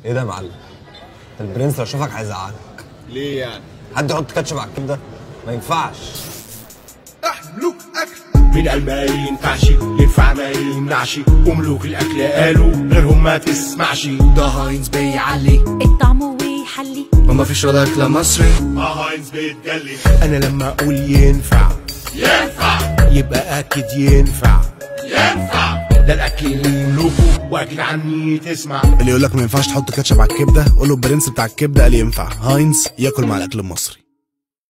ايه ده يا معلم البرنس لو شافك هيزعلك ليه يعني حد يحط كاتشب على الكبده ما ينفعش ملوك اكل من قال ما ينفعش ينفع ما يمنعش وملوك الاكل قالوا غيرهم ما تسمعش ده هاينز بيعلي الطعم ويحلي وما فيش ولا اكله مصري ما هاينز بيتجلي انا لما اقول ينفع ينفع يبقى اكيد ينفع ينفع ده الاكل اللي ملوكه واكيد عني تسمع اللي يقول لك ما ينفعش تحط كاتشب على الكبده قول له البرنس بتاع الكبده قال ينفع هاينز ياكل مع الاكل المصري